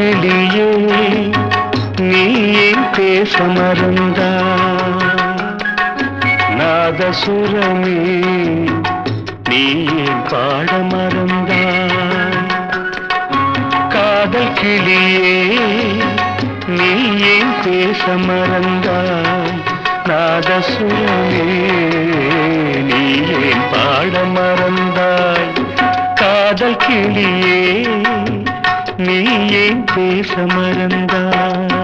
கிளியே நீ ஏன் பேச மறந்தாய் நாதசுரமே நீ ஏன் பாட மறந்தாய் காதல் கிளியே நீ ஏன் பேச மறந்தாய் நாதசுரமே நீ ஏன் பாட மறந்தாய் காதல் கிளியே நீ ஏன் பேச மறந்தாய்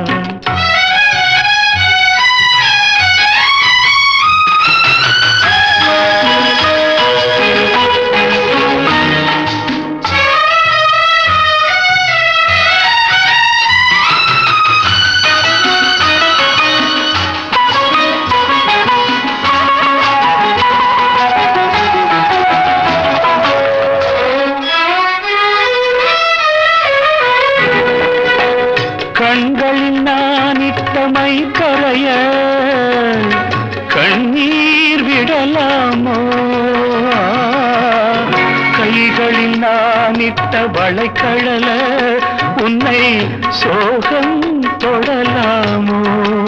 கண்களில் நானிட்டமை கரைய கண்ணீர் விடலாமோ கைகளில் நானிட்ட வளைக்கழல உன்னை சோகம் தொடலாமோ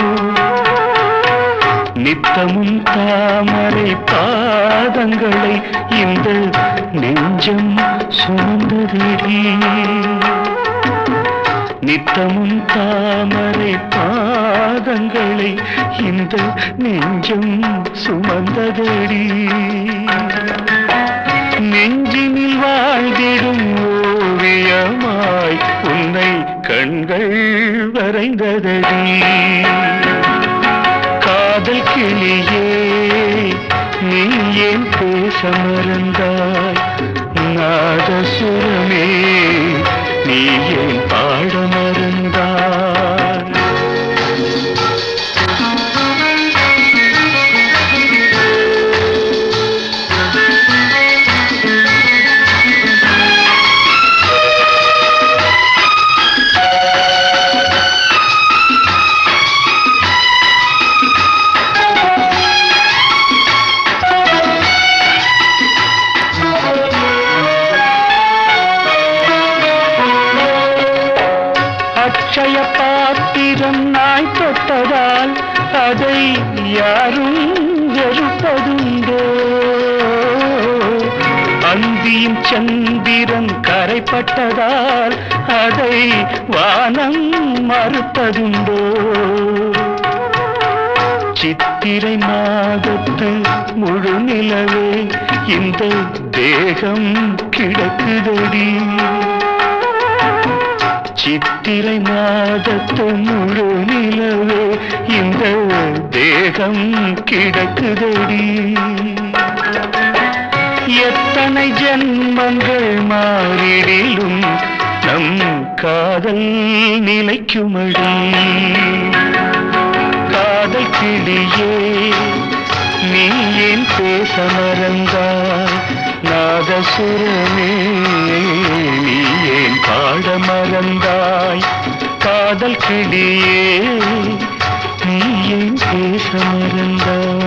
நித்தமும் தாமரை பாதங்களை இந்த நெஞ்சம் சுமந்ததே நித்தமும் தாமரை பாதங்களை இந்த நெஞ்சம் சுமந்ததடி நெஞ்சினில் வாழ்ந்திடும் ஓவியமாய் உன்னை கண்கள் வரைந்ததடி காதல் கிளியே நீ ஏன் பேச மறந்தாய் நாதசுரமே நீ ஏன் பாட மறந்தாய் அக்ஷய பாத்திரம் நாய் தொட்டதால் அதை யாரும் வெறுப்பதுண்டோ அந்தியும் சந்திரன் கரைப்பட்டதால் அதை வானம் மறுப்பதுண்டோ சித்திரை மாதத்து முழு நிலவே இந்த தேகம் கிடக்குதடி சித்திரை மாதத்து முழு நிலவே இந்த தேகம் கிடக்குதடி எத்தனை ஜென்மங்கள் மாறிடிலும் நம் காதல் நிலைக்குமடி காதல் கிளியே நீ ஏன் பேச மறந்தாய் நாதசுரமே நீ ஏன் பாட மறந்தாய் காதல் கிளியே நீ ஏன் பேச மறந்தாய்